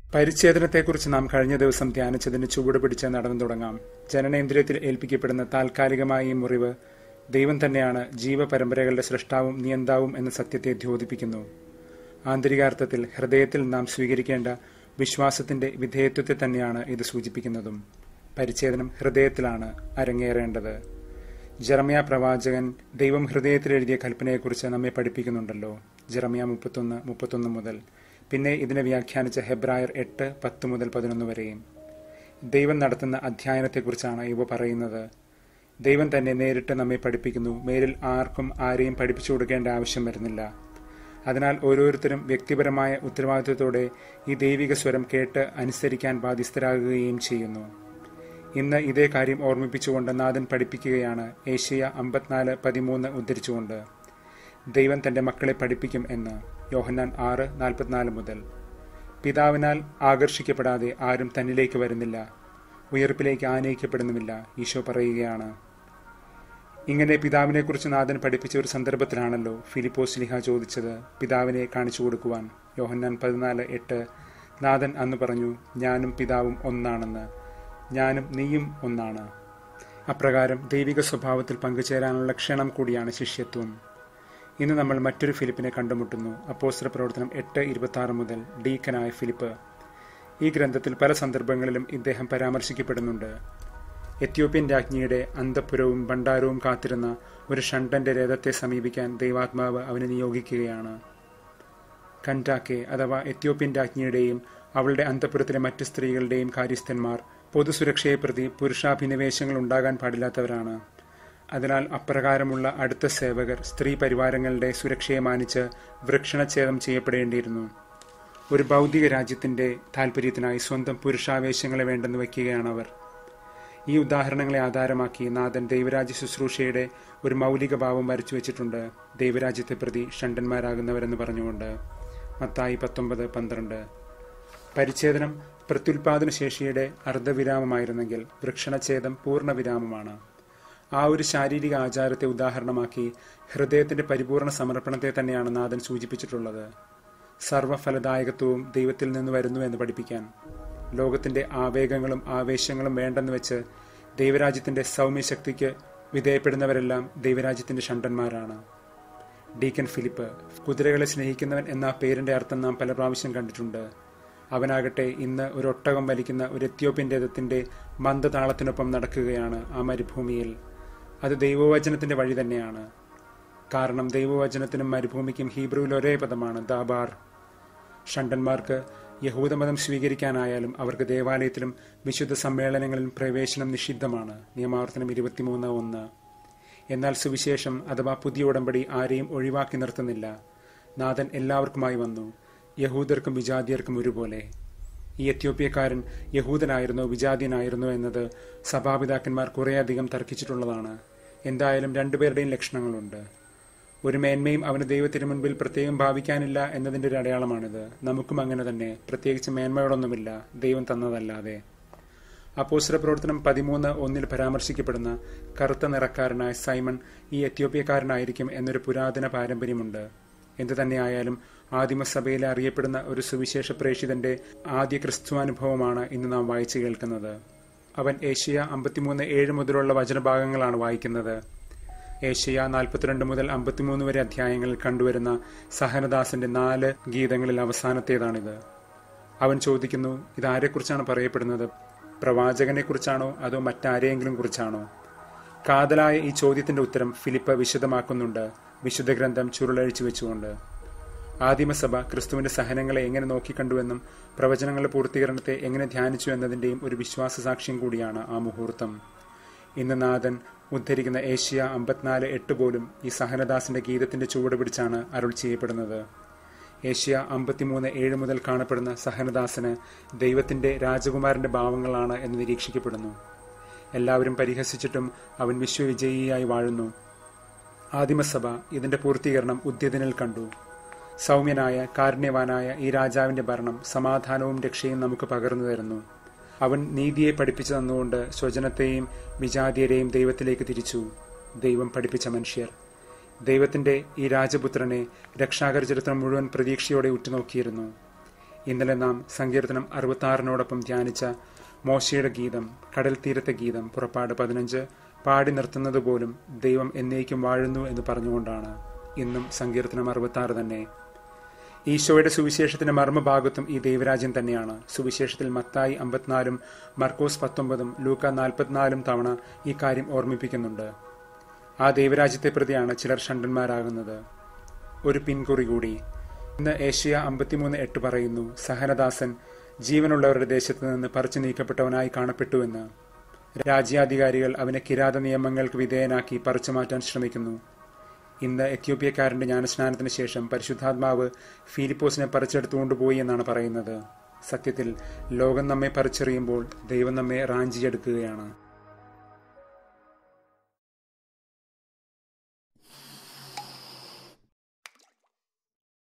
പരിച്ഛേദനത്തെക്കുറിച്ച് നാം കഴിഞ്ഞ ദിവസം ധ്യാനിച്ചതിന് ചുവട് പിടിച്ച് നടന്നു തുടങ്ങാം ജനനേന്ദ്രിയത്തിൽ ഏൽപ്പിക്കപ്പെടുന്ന താൽക്കാലികമായ ഈ മുറിവ് ദൈവം തന്നെയാണ് ജീവപരമ്പരകളുടെ സൃഷ്ടാവും നിയന്താവും എന്ന സത്യത്തെ ദ്യോതിപ്പിക്കുന്നു ആന്തരികാർത്ഥത്തിൽ ഹൃദയത്തിൽ നാം സ്വീകരിക്കേണ്ട വിശ്വാസത്തിന്റെ വിധേയത്വത്തെ തന്നെയാണ് ഇത് സൂചിപ്പിക്കുന്നതും പരിച്ഛേദനം ഹൃദയത്തിലാണ് അരങ്ങേറേണ്ടത് ജറമിയ പ്രവാചകൻ ദൈവം ഹൃദയത്തിൽ എഴുതിയ കൽപ്പനയെക്കുറിച്ച് നമ്മെ പഠിപ്പിക്കുന്നുണ്ടല്ലോ ജറമിയ മുപ്പത്തൊന്ന് മുപ്പത്തൊന്ന് മുതൽ പിന്നെ ഇതിനെ വ്യാഖ്യാനിച്ച ഹെബ്രായർ എട്ട് പത്ത് മുതൽ പതിനൊന്ന് വരെയും ദൈവം നടത്തുന്ന അധ്യയനത്തെക്കുറിച്ചാണ് ഇവ പറയുന്നത് ദൈവം തന്നെ നേരിട്ട് നമ്മെ പഠിപ്പിക്കുന്നു മേലിൽ ആർക്കും ആരെയും പഠിപ്പിച്ചു കൊടുക്കേണ്ട ആവശ്യം വരുന്നില്ല അതിനാൽ ഓരോരുത്തരും വ്യക്തിപരമായ ഉത്തരവാദിത്വത്തോടെ ഈ ദൈവിക സ്വരം കേട്ട് അനുസരിക്കാൻ ബാധ്യസ്ഥരാകുകയും ചെയ്യുന്നു ഇന്ന് ഇതേ കാര്യം ഓർമ്മിപ്പിച്ചുകൊണ്ട് നാഥൻ പഠിപ്പിക്കുകയാണ് ഏഷ്യ അമ്പത്തിനാല് പതിമൂന്ന് ഉദ്ധരിച്ചുകൊണ്ട് ദൈവം തന്റെ മക്കളെ പഠിപ്പിക്കും എന്ന് യോഹന്നാൻ ആറ് നാൽപ്പത്തിനാല് മുതൽ പിതാവിനാൽ ആകർഷിക്കപ്പെടാതെ ആരും തന്നിലേക്ക് വരുന്നില്ല ഉയർപ്പിലേക്ക് ആനയിക്കപ്പെടുന്നുമില്ല ഈശോ പറയുകയാണ് ഇങ്ങനെ പിതാവിനെക്കുറിച്ച് നാഥൻ പഠിപ്പിച്ച ഒരു സന്ദർഭത്തിലാണല്ലോ ഫിലിപ്പോസ് ലിഹ ചോദിച്ചത് പിതാവിനെ കാണിച്ചു കൊടുക്കുവാൻ യോഹന്നാൻ പതിനാല് എട്ട് നാഥൻ അന്ന് പറഞ്ഞു ഞാനും പിതാവും ഒന്നാണെന്ന് ഞാനും നീയും ഒന്നാണ് അപ്രകാരം ദൈവിക സ്വഭാവത്തിൽ പങ്കുചേരാനുള്ള ക്ഷണം കൂടിയാണ് ശിഷ്യത്വം ഇന്ന് നമ്മൾ മറ്റൊരു ഫിലിപ്പിനെ കണ്ടുമുട്ടുന്നു അപ്പോസ്ത്ര പ്രവർത്തനം എട്ട് ഇരുപത്തി ആറ് മുതൽ ഡീക്കനായ ഫിലിപ്പ് ഈ ഗ്രന്ഥത്തിൽ പല സന്ദർഭങ്ങളിലും ഇദ്ദേഹം പരാമർശിക്കപ്പെടുന്നുണ്ട് എത്യോപ്യൻ രാജ്ഞിയുടെ അന്തപുരവും ഭണ്ഡാരവും കാത്തിരുന്ന ഒരു ഷണ്ടന്റെ രഥത്തെ സമീപിക്കാൻ ദൈവാത്മാവ് അവനെ നിയോഗിക്കുകയാണ് കൻറ്റാക്കെ അഥവാ എത്യോപ്യൻ രാജ്ഞിയുടെയും അവളുടെ അന്തപുരത്തിലെ മറ്റ് സ്ത്രീകളുടെയും കാര്യസ്ഥന്മാർ പൊതുസുരക്ഷയെ പ്രതി പുരുഷാഭിനിവേശങ്ങൾ ഉണ്ടാകാൻ പാടില്ലാത്തവരാണ് അതിനാൽ അപ്രകാരമുള്ള അടുത്ത സേവകർ സ്ത്രീ പരിവാരങ്ങളുടെ സുരക്ഷയെ മാനിച്ച് വൃക്ഷണച്ഛേദം ചെയ്യപ്പെടേണ്ടിയിരുന്നു ഒരു ഭൗതിക രാജ്യത്തിന്റെ താൽപര്യത്തിനായി സ്വന്തം പുരുഷാവേശങ്ങളെ വേണ്ടെന്ന് വയ്ക്കുകയാണവർ ഈ ഉദാഹരണങ്ങളെ ആധാരമാക്കി നാഥൻ ദൈവരാജ്യ ശുശ്രൂഷയുടെ ഒരു മൗലിക ഭാവം വരച്ചു വെച്ചിട്ടുണ്ട് ദൈവരാജ്യത്തെ പ്രതി ഷണ്ടന്മാരാകുന്നവരെന്ന് പറഞ്ഞുകൊണ്ട് മത്തായി പത്തൊമ്പത് പന്ത്രണ്ട് പരിച്ഛേദനം പ്രത്യുൽപാദന ശേഷിയുടെ അർദ്ധവിരാമമായിരുന്നെങ്കിൽ വൃക്ഷണച്ഛേദം പൂർണ്ണവിരാമമാണ് ആ ഒരു ശാരീരിക ആചാരത്തെ ഉദാഹരണമാക്കി ഹൃദയത്തിന്റെ പരിപൂർണ സമർപ്പണത്തെ തന്നെയാണ് നാഥൻ സൂചിപ്പിച്ചിട്ടുള്ളത് സർവഫലദായകത്വവും ദൈവത്തിൽ നിന്ന് വരുന്നു എന്ന് പഠിപ്പിക്കാൻ ലോകത്തിന്റെ ആവേഗങ്ങളും ആവേശങ്ങളും വേണ്ടെന്ന് വെച്ച് ദൈവരാജ്യത്തിന്റെ സൗമ്യശക്തിക്ക് വിധേയപ്പെടുന്നവരെല്ലാം ദൈവരാജ്യത്തിന്റെ ഷണ്ടന്മാരാണ് ഡീക്കൻ ഫിലിപ്പ് കുതിരകളെ സ്നേഹിക്കുന്നവൻ എന്ന പേരിന്റെ അർത്ഥം നാം പല പ്രാവശ്യം കണ്ടിട്ടുണ്ട് അവനാകട്ടെ ഇന്ന് ഒരു ഒട്ടകം വലിക്കുന്ന ഒരു എത്യോപ്യൻ രഥത്തിന്റെ മന്ദതാളത്തിനൊപ്പം നടക്കുകയാണ് ആ മരുഭൂമിയിൽ അത് ദൈവവചനത്തിന്റെ വഴി തന്നെയാണ് കാരണം ദൈവവചനത്തിനും മരുഭൂമിക്കും ഹീബ്രുവിൽ ഒരേ പദമാണ് ദാബാർ ഷണ്ടന്മാർക്ക് യഹൂദമതം സ്വീകരിക്കാനായാലും അവർക്ക് ദേവാലയത്തിലും വിശുദ്ധ സമ്മേളനങ്ങളിലും പ്രവേശനം നിഷിദ്ധമാണ് നിയമാവർത്തനം ഇരുപത്തിമൂന്ന് ഒന്ന് എന്നാൽ സുവിശേഷം അഥവാ പുതിയ ഉടമ്പടി ആരെയും ഒഴിവാക്കി നിർത്തുന്നില്ല നാഥൻ എല്ലാവർക്കുമായി വന്നു യഹൂദർക്കും വിജാതിയർക്കും ഒരുപോലെ ഈ എത്യോപ്യക്കാരൻ യഹൂദനായിരുന്നോ വിജാതിയനായിരുന്നോ എന്നത് സഭാപിതാക്കന്മാർ കുറേയധികം തർക്കിച്ചിട്ടുള്ളതാണ് എന്തായാലും രണ്ടുപേരുടെയും ലക്ഷണങ്ങളുണ്ട് ഒരു മേന്മയും അവന് ദൈവത്തിന് മുൻപിൽ പ്രത്യേകം ഭാവിക്കാനില്ല എന്നതിന്റെ ഒരു അടയാളമാണിത് നമുക്കും അങ്ങനെ തന്നെ പ്രത്യേകിച്ച് മേന്മയോടൊന്നുമില്ല ദൈവം തന്നതല്ലാതെ അപ്പോസ്റ്റല പ്രവർത്തനം പതിമൂന്ന് ഒന്നിൽ പരാമർശിക്കപ്പെടുന്ന കറുത്ത നിറക്കാരനായ സൈമൺ ഈ എത്യോപ്യക്കാരനായിരിക്കും എന്നൊരു പുരാതന പാരമ്പര്യമുണ്ട് എന്തു തന്നെയായാലും ആദിമസഭയിൽ അറിയപ്പെടുന്ന ഒരു സുവിശേഷ പ്രേഷിതന്റെ ആദ്യ ക്രിസ്തുവാനുഭവമാണ് ഇന്ന് നാം വായിച്ചു കേൾക്കുന്നത് അവൻ ഏഷ്യ അമ്പത്തിമൂന്ന് ഏഴ് മുതലുള്ള വചനഭാഗങ്ങളാണ് വായിക്കുന്നത് ഏഷ്യ നാൽപ്പത്തിരണ്ട് മുതൽ അമ്പത്തിമൂന്ന് വരെ അധ്യായങ്ങളിൽ കണ്ടുവരുന്ന സഹനദാസിന്റെ നാല് ഗീതങ്ങളിൽ അവസാനത്തേതാണിത് അവൻ ചോദിക്കുന്നു ഇതാരെക്കുറിച്ചാണ് പറയപ്പെടുന്നത് പ്രവാചകനെ കുറിച്ചാണോ അതോ മറ്റാരെയെങ്കിലും കുറിച്ചാണോ കാതലായ ഈ ചോദ്യത്തിന്റെ ഉത്തരം ഫിലിപ്പ് വിശദമാക്കുന്നുണ്ട് വിശുദ്ധ ഗ്രന്ഥം ചുരുളഴിച്ചു വെച്ചുകൊണ്ട് ആദിമസഭ ക്രിസ്തുവിന്റെ സഹനങ്ങളെ എങ്ങനെ നോക്കിക്കണ്ടുവെന്നും പ്രവചനങ്ങളുടെ പൂർത്തീകരണത്തെ എങ്ങനെ ധ്യാനിച്ചു എന്നതിന്റെയും ഒരു വിശ്വാസ സാക്ഷ്യം കൂടിയാണ് ആ മുഹൂർത്തം ഇന്ന് നാഥൻ ഉദ്ധരിക്കുന്ന ഏഷ്യ അമ്പത്തിനാല് എട്ട് പോലും ഈ സഹനദാസിന്റെ ഗീതത്തിന്റെ ചുവട് പിടിച്ചാണ് അരുൾ ചെയ്യപ്പെടുന്നത് ഏഷ്യ അമ്പത്തിമൂന്ന് ഏഴ് മുതൽ കാണപ്പെടുന്ന സഹനദാസന് ദൈവത്തിന്റെ രാജകുമാരന്റെ ഭാവങ്ങളാണ് എന്ന് നിരീക്ഷിക്കപ്പെടുന്നു എല്ലാവരും പരിഹസിച്ചിട്ടും അവൻ വിശ്വവിജയിയായി വാഴുന്നു ആദിമസഭ ഇതിന്റെ പൂർത്തീകരണം ഉദ്യതനിൽ കണ്ടു സൗമ്യനായ കാരുണ്യവാനായ ഈ രാജാവിന്റെ ഭരണം സമാധാനവും രക്ഷയും നമുക്ക് പകർന്നു തരുന്നു അവൻ നീതിയെ പഠിപ്പിച്ചു തന്നുകൊണ്ട് സ്വജനത്തെയും വിജാതിയരെയും ദൈവത്തിലേക്ക് തിരിച്ചു ദൈവം പഠിപ്പിച്ച മനുഷ്യർ ദൈവത്തിന്റെ ഈ രാജപുത്രനെ രക്ഷാകര ചരിത്രം മുഴുവൻ പ്രതീക്ഷയോടെ ഉറ്റുനോക്കിയിരുന്നു ഇന്നലെ നാം സങ്കീർത്തനം അറുപത്താറിനോടൊപ്പം ധ്യാനിച്ച മോശയുടെ ഗീതം കടൽ തീരത്തെ ഗീതം പുറപ്പാട് പതിനഞ്ച് പാടി നിർത്തുന്നത് പോലും ദൈവം എന്നേക്കും വാഴുന്നു എന്ന് പറഞ്ഞുകൊണ്ടാണ് ഇന്നും സങ്കീർത്തനം അറുപത്താറ് തന്നെ ഈശോയുടെ സുവിശേഷത്തിന്റെ മർമ്മഭാഗത്തും ഈ ദൈവരാജ്യം തന്നെയാണ് സുവിശേഷത്തിൽ മത്തായി അമ്പത്തിനാലും മർക്കോസ് പത്തൊമ്പതും ലൂക്ക നാൽപ്പത്തിനാലും തവണ ഈ കാര്യം ഓർമ്മിപ്പിക്കുന്നുണ്ട് ആ ദൈവരാജ്യത്തെ പ്രതിയാണ് ചിലർ ഷണ്ടന്മാരാകുന്നത് ഒരു പിൻകുറി കൂടി ഇന്ന് ഏഷ്യ അമ്പത്തിമൂന്ന് എട്ട് പറയുന്നു സഹനദാസൻ ജീവനുള്ളവരുടെ ദേശത്ത് നിന്ന് പറിച്ചു നീക്കപ്പെട്ടവനായി കാണപ്പെട്ടുവെന്ന് രാജ്യാധികാരികൾ അവനെ കിരാത നിയമങ്ങൾക്ക് വിധേയനാക്കി പറിച്ചു മാറ്റാൻ ശ്രമിക്കുന്നു ഇന്ന് എത്യോപ്യക്കാരന്റെ ജ്ഞാനസ്നാനത്തിന് ശേഷം പരിശുദ്ധാത്മാവ് ഫിലിപ്പോസിനെ പറിച്ചെടുത്തുകൊണ്ടുപോയി എന്നാണ് പറയുന്നത് സത്യത്തിൽ ലോകം നമ്മെ പറിച്ചെറിയുമ്പോൾ ദൈവം നമ്മെ റാഞ്ചിയെടുക്കുകയാണ്